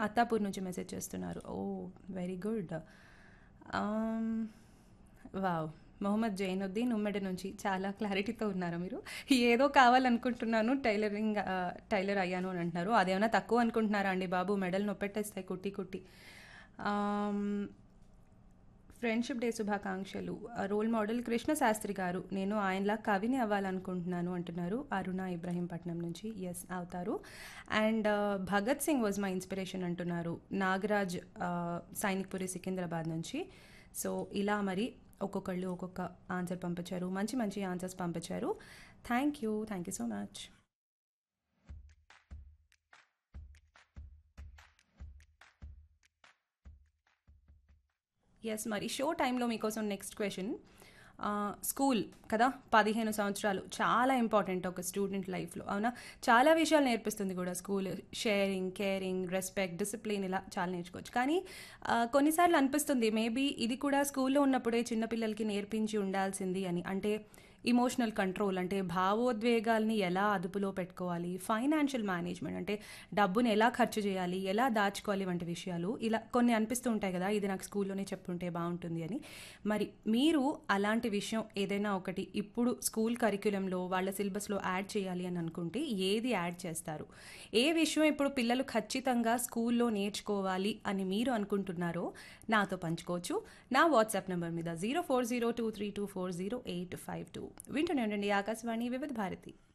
అత్తాపూర్ నుంచి మెసేజ్ చేస్తున్నారు oh very good wow Mohammed Zainuddin ఉమ్మడి నుంచి చాలా క్లారిటీతో ఉన్నారు మీరు ఏదో కావాలనుకుంటున్నాను టైలరింగ్ ఆ, టైలర్ అయ్యాను అని అంటున్నారు అదేమైనా తక్కువ అనుకుంటున్నారా అండి బాబు మెడల్ నొప్పెట్టేస్తాయి కుట్టి కుట్టి ఆమ్, ఫ్రెండ్షిప్ డే శుభాకాంక్షలు ఆ, రోల్ మోడల్ కృష్ణ శాస్త్రి గారు నేను ఆయనలా కవిని అవ్వాలనుకుంటున్నాను అంటున్నారు అరుణ ఇబ్రహీంపట్నం నుంచి ఎస్ అవుతారు అండ్ ఆ, Bhagat Singh was my inspiration అంటున్నారు నాగరాజ్ ఆ, సైనిక్పురి సికింద్రాబాద్ నుంచి సో ఇలా మరి ఒక్కొక్కళ్ళు ఒక్కొక్క ఆన్సర్ పంపించారు మంచి మంచి ఆన్సర్స్ పంపించారు thank you thank you so much yes మరి షో టైంలో మీకోసం నెక్స్ట్ క్వశ్చన్ స్కూల్ కదా పదిహేను సంవత్సరాలు చాలా ఇంపార్టెంట్ ఒక స్టూడెంట్ లైఫ్లో అవునా చాలా విషయాలు నేర్పిస్తుంది కూడా school sharing caring respect discipline ఇలా చాలా నేర్చుకోవచ్చు కానీ ఆ, కొన్నిసార్లు అనిపిస్తుంది మేబీ ఇది కూడా స్కూల్లో ఉన్నప్పుడే చిన్నపిల్లలకి నేర్పించి ఉండాల్సింది అని అంటే ఇమోషనల్ కంట్రోల్ అంటే భావోద్వేగాల్ని ఎలా అదుపులో పెట్టుకోవాలి ఫైనాన్షియల్ మేనేజ్మెంట్ అంటే డబ్బుని ఎలా ఖర్చు చేయాలి ఎలా దాచుకోవాలి వంటి విషయాలు ఇలా కొన్ని అనిపిస్తూ ఉంటాయి కదా ఇది నాకు స్కూల్లోనే చెప్పుంటే బాగుంటుంది అని మరి మీరు అలాంటి విషయం ఏదైనా ఒకటి ఇప్పుడు స్కూల్ కరిక్యులంలో వాళ్ళ సిలబస్లో యాడ్ చేయాలి అని అనుకుంటే ఏది యాడ్ చేస్తారు ఏ విషయం ఇప్పుడు పిల్లలు ఖచ్చితంగా స్కూల్లో నేర్చుకోవాలి అని మీరు అనుకుంటున్నారో నాతో పంచుకోవచ్చు నా వాట్సాప్ నెంబర్ మీద zero four zero two three two four zero eight five two వింటూనే ఉండండి ఆకాశవాణి వివిధ భారతి